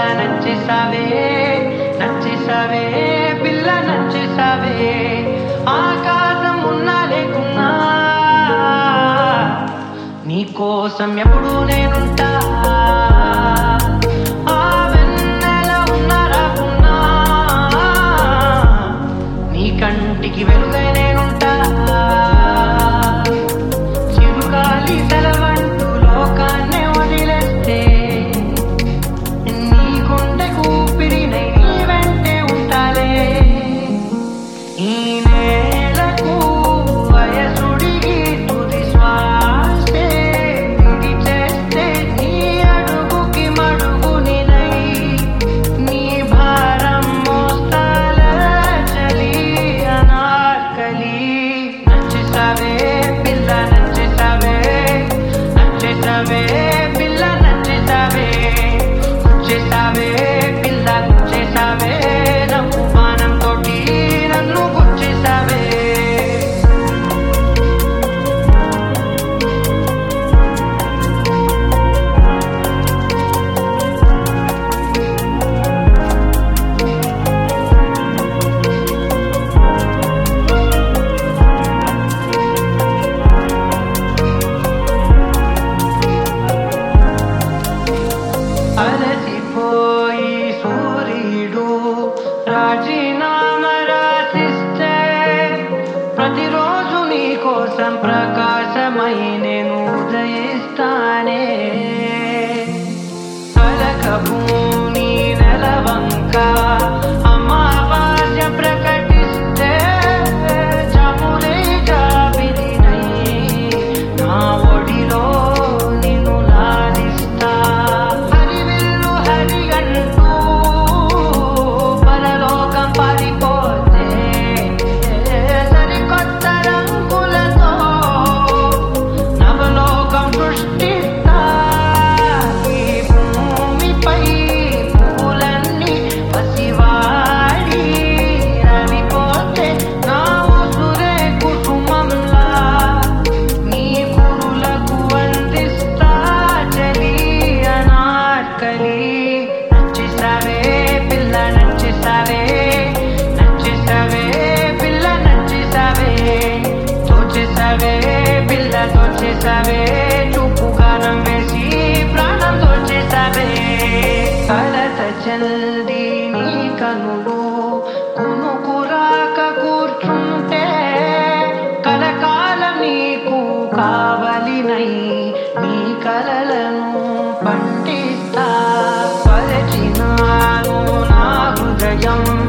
నచ్చేసావే నచ్చేసావే పిల్ల నచ్చేసావే ఆకాశం ఉన్నా లేకున్నా నీకోసం ఎప్పుడు నేనుంటా ఆ వెన్నెల ఉన్నా రాకున్నా నీ కంటికి వెలుగై నేనుంటా చిరుగాలి సెలవంటూ లోకాన్నే వదిలేస్తే నీ గుండె కూపిరినై నీ వెంటే ఉంటాలే ఈ నేలకు వయసుడిగి తుది శ్వాసే విడిచేస్తే నీ అడుగుకి మడుగునినై నీ భారం మోస్తాల చలి అనార్కలి నచ్చేసావే పిల్ల నచ్చేసావే నచ్చేసావే పిల్ల నచ్చేసావే గుచ్చేసావే పిల్ల గుచ్చేసావే నవ్వు మానం తోటి నన్ను గుచ్చేసావే అలసిపోయి సూర్యుడు రాజీనామా రాసిస్తే ప్రతిరోజు నీ కోసం ప్రకాశమై నేను ఉదయిస్తానే పలకభూని నెలవంక అమావాస్య ప్రకటిస్తే చమురే జాబిలినై నా ఒడిలో నిన్ను లాలిస్తా హరివిల్లు హరిగంటూ పరలోకం పారిపోతే సరికొత్త రంగులతో నవలోకం సృష్టిస్తా ఈ భూమిపై పూలన్నీ పసివాడి రవిపోతే నా ఉసురే కుటుంబంలా నీ కురులకు అందిస్తా చలి అనార్కలి నచ్చేసావే పిల్ల నచ్చేసావే నచ్చేసావే పిల్ల నచ్చేసావే తోచేసావే పిల్ల తోచేసావే చూపు గానం వేసి ప్రాణం తోచేసావే కలత చల్ది నీ కనులు కునుకురాక కూర్చుంటే కలకాలం నీకు కావలినై నీ కలలను పండిస్తా పలచినాను నా హృదయం